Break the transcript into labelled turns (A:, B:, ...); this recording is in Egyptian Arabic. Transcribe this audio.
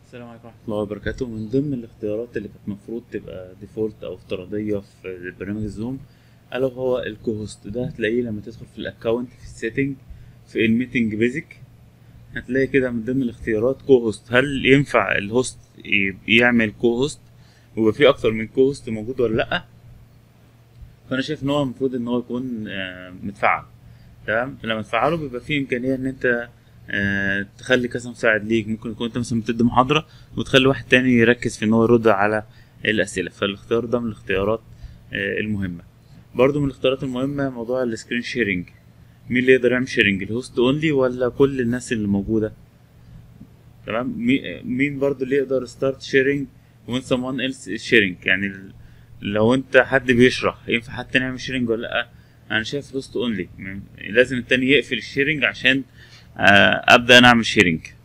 A: السلام عليكم ورحمة الله وبركاته من ضمن الاختيارات اللي كانت المفروض تبقى ديفولت أو افتراضية في برنامج الزوم ألا وهو الكوهوست ده هتلاقيه لما تدخل في الأكونت في السيتنج في الميتنج بيزك هتلاقي كده من ضمن الاختيارات كوهوست هل ينفع الهوست ي- يعمل كوهوست ويبقى في أكتر من كوهوست موجود ولا لأ فأنا شايف إن هو المفروض إن هو يكون آه، متفعل تمام لما تفعله بيبقى فيه إمكانية إن أنت آه، تخلي كذا مساعد ليك ممكن يكون انت مثلا بتدي محاضرة وتخلي واحد تاني يركز في ان هو يرد على الاسئلة فالاختيار ده من الاختيارات آه، المهمة برضو من الاختيارات المهمة موضوع السكرين شيرنج مين اللي يقدر يعمل شيرنج الهوست اونلي ولا كل الناس اللي موجودة تمام مي- مين برضو اللي يقدر ستارت شيرنج وين someone else is sharing يعني ال- لو انت حد بيشرح ينفع حد تاني يعمل شيرنج ولا لا انا شايف هوست اونلي لازم التاني يقفل الشيرنج عشان آه، ابدا انا اعمل شيرنج